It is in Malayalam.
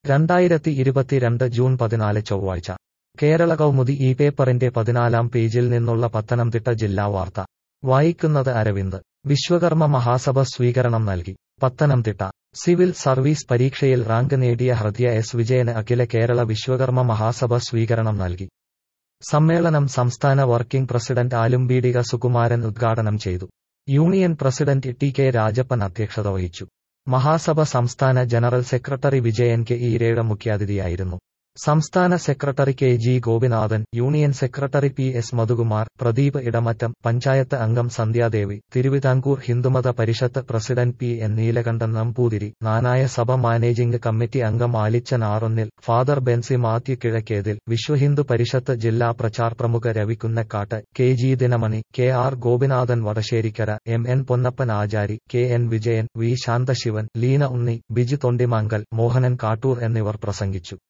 രണ്ടായിരത്തി ഇരുപത്തിരണ്ട് ജൂൺ പതിനാല് ചൊവ്വാഴ്ച കേരള കൗമുദി ഈ പേപ്പറിന്റെ പതിനാലാം പേജിൽ നിന്നുള്ള പത്തനംതിട്ട ജില്ലാ വാർത്ത വായിക്കുന്നത് അരവിന്ദ് വിശ്വകർമ്മ മഹാസഭ സ്വീകരണം നൽകി പത്തനംതിട്ട സിവിൽ സർവീസ് പരീക്ഷയിൽ റാങ്ക് നേടിയ ഹൃദയ എസ് വിജയന് അഖില കേരള വിശ്വകർമ്മ മഹാസഭ സ്വീകരണം നൽകി സമ്മേളനം സംസ്ഥാന വർക്കിംഗ് പ്രസിഡന്റ് ആലുംബീഡിക സുകുമാരൻ ഉദ്ഘാടനം ചെയ്തു union president T K Rajappan അധ്യക്ഷത വഹിച്ചു മഹാസഭ സംസ്ഥാന ജനറൽ സെക്രട്ടറി വിജയൻ കെ ഈരയുടെ മുഖ്യാതിഥിയായിരുന്നു സംസ്ഥാന secretary K G Gopinathan union secretary P S Madhukumar Pradeep Edamattam panchayat അംഗം Sandhyadevi Travancore Hindumatha Parishad president P N Neelakandan Namboothiri Knanaya സഭ മാനേജിംഗ് കമ്മിറ്റി അംഗം ആലിച്ചൻ ആറുന്നിൽ ഫാദർ ബെൻസി മാത്യു കിഴക്കേതിൽ വിശ്വഹിന്ദു പരിഷത്ത് ജില്ലാ പ്രചാർ പ്രമുഖ Ravikkunnakkattu K G Dinamani K R Gopinathan Vadasserikkara M N Ponnappan ആചാരി K N Vijayan V Shanthasivan Leena Unni Biju Thondimankal Mohanan Kattoor എന്നിവർ പ്രസംഗിച്ചു